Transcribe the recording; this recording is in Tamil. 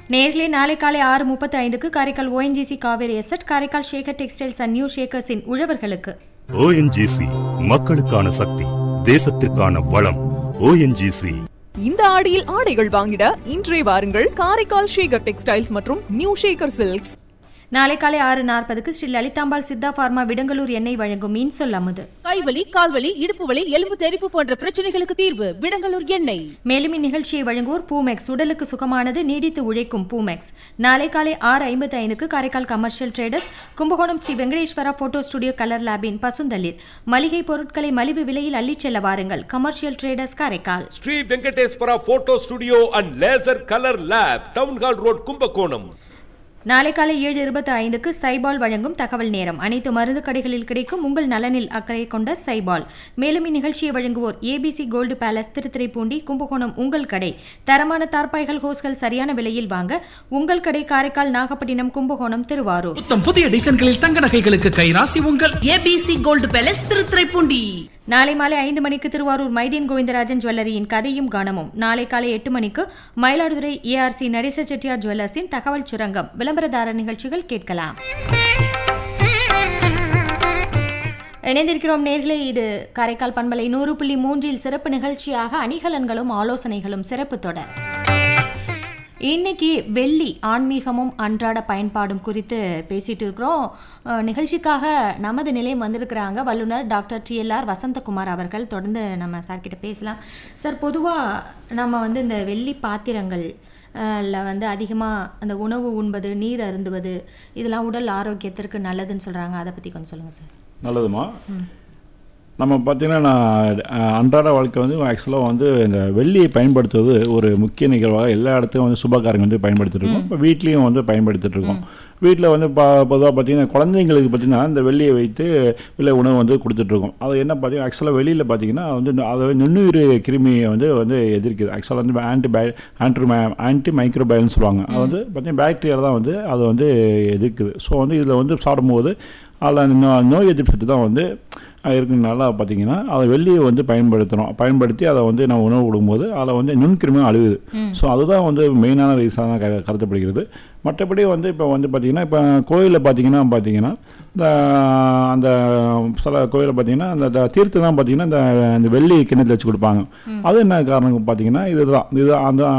நேர்களே நாளை காலை ஆறு முப்பத்தி ஐந்துக்கு Karaikal ONGC Cauvery asset Karaikal Shekar textiles and new ஷேக்கர்ஸின் உழவர்களுக்கு ஓஎன்ஜிசி மக்களுக்கான சக்தி தேசத்திற்கான வளம் ஓஎன்ஜிசி இந்த ஆடியில் ஆடைகள் வாங்கிட இன்றே வாருங்கள் காரைக்கால் ஷேகர் டெக்ஸ்டைல்ஸ் மற்றும் நியூ ஷேகர் சில்க்ஸ் நாளை காலை ஆறு நாற்பதுக்கு ஸ்ரீ லலிதாம்பாள் சித்தா பார்மா விடங்கலூர் எண்ணெய் வழங்கும் மீன் சொல் அமுது கைவலி கால்வலி இடுப்பு வலி எலும்பு தெறிப்பு போன்ற பிரச்சனைகளுக்கு தீர்வு விடங்கலூர் எண்ணெய் மேலும் இந்நிகழ்ச்சியை வழங்குவோர் பூமெக்ஸ் உடலுக்கு சுகமானது நீடித்து உழைக்கும் பூமெக்ஸ் நாளை காலை ஆறு ஐம்பத்தி ஐந்துக்கு Karaikal commercial traders Kumbakonam Shri Venkateswara photo studio colour லேபின் பசுந்தளிர் மளிகை பொருட்களை மலிவு விலையில் அள்ளிச் செல்ல வாருங்கள் commercial traders Karaikal Shri Venkateswara photo studio and laser colour lab town hall road Kumbakonam நாளை காலை ஏழு இருபத்தி ஐந்துக்கு சைபால் வழங்கும் தகவல் நேரம் அனைத்து மருந்து கடைகளில் கிடைக்கும் உங்கள் நலனில் அக்கறை கொண்ட சைபால் மேலும் இந்நிகழ்ச்சியை வழங்குவோர் ABC gold palace Thiruthuraipoondi Kumbakonam உங்கள் கடை தரமான தார்பாய்கள் ஹோஸ்கள் சரியான விலையில் வாங்க உங்கள் கடை காரைக்கால் நாகப்பட்டினம் கும்பகோணம் திருவாரூர் புத்தம் புதிய டிசைன்களில் தங்க நகைகளுக்கு கைராசி உங்கள் ஏபிசி கோல்டு பேலஸ் திருத்துறைப்பூண்டி நாளை மாலை ஐந்து மணிக்கு திருவாரூர் மைதீன் கோவிந்தராஜன் ஜுவல்லரியின் கதையும் கானமும் நாளை காலை எட்டு மணிக்கு மயிலாடுதுறை ஏஆர்சி நடேச செட்டியார் ஜுவல்லர்ஸின் தகவல் சுரங்கம் விளம்பரதார நிகழ்ச்சிகள் கேட்கலாம் இணைந்திருக்கிறோம் நேர்களே இது காரைக்கால் பண்பலை நூறு புள்ளி மூன்றில் சிறப்பு நிகழ்ச்சியாக அணிகலன்களும் ஆலோசனைகளும் சிறப்பு தொடர் இன்னைக்கு வெள்ளி ஆன்மீகமும் அன்றாட பயன்பாடும் குறித்து பேசிட்டு இருக்கிறோம் அஹ், நிகழ்ச்சிக்காக நமது நிலையம் வந்திருக்கிறாங்க வல்லுனர் டாக்டர் டிஎல்ஆர் வசந்தகுமார் அவர்கள் தொடர்ந்து நம்ம சார்கிட்ட பேசலாம் சார் பொதுவாக நம்ம வந்து இந்த வெள்ளி பாத்திரங்கள் அஹ், ல வந்து அதிகமாக அந்த உணவு உண்பது நீர் அருந்துவது இதெல்லாம் உடல் ஆரோக்கியத்திற்கு நல்லதுன்னு சொல்கிறாங்க அதை பற்றி கொஞ்சம் சொல்லுங்கள் சார் நல்லதுமா நம்ம பார்த்தீங்கன்னா நான் அஹ், அன்றாட வாழ்க்கை வந்து ஆக்சுவலாக வந்து இந்த வெள்ளியை பயன்படுத்துவது ஒரு முக்கிய நிகழ்வாக எல்லா இடத்துலையும் வந்து சுபகாரங்க வந்து பயன்படுத்திட்டு இருக்கோம் இப்போ வீட்லேயும் வந்து பயன்படுத்திட்டு இருக்கோம் வீட்டில் வந்து ப பொதுவாக பார்த்தீங்கன்னா குழந்தைங்களுக்கு பார்த்தீங்கன்னா இந்த வெள்ளியை வைத்து வெள்ளை உணவு வந்து கொடுத்துட்ருக்கோம் அது என்ன பார்த்தீங்கன்னா ஆக்சுவலாக வெளியில் பார்த்தீங்கன்னா வந்து அதை நுண்ணுயிர் கிருமியை வந்து வந்து எதிர்க்குது ஆக்சுவலாக வந்து ஆன்டி பை ஆன்டி ஆன்டி மைக்ரோபயல்னு சொல்லுவாங்க அது வந்து பார்த்தீங்கன்னா பாக்டீரியா தான் வந்து அதை வந்து எதிர்க்குது ஸோ வந்து இதில் வந்து சாப்பிடும்போது அதில் நோ- நோய் எதிர்ப்பு சக்தி தான் வந்து இருக்கிறதுனால பார்த்தீங்கன்னா அதை வெள்ளியை வந்து பயன்படுத்துகிறோம் பயன்படுத்தி அதை வந்து நம்ம உணவு கொடுக்கும்போது அதில் வந்து நுண்கிருமியும் அழுகுது ஸோ அதுதான் வந்து மெயினான ரீசனாக க கருதப்படுகிறது மற்றபடி வந்து இப்போ வந்து பார்த்தீங்கன்னா இப்போ கோயிலில் பார்த்தீங்கன்னா பார்த்தீங்கன்னா இந்த அந்த சில கோயிலில் பார்த்தீங்கன்னா அந்த த- தீர்த்தம் தான் பார்த்தீங்கன்னா இந்த இந்த வெள்ளி கிண்ணத்தில் வச்சு கொடுப்பாங்க அது என்ன காரணம் பார்த்தீங்கன்னா இதுதான் இது அந்த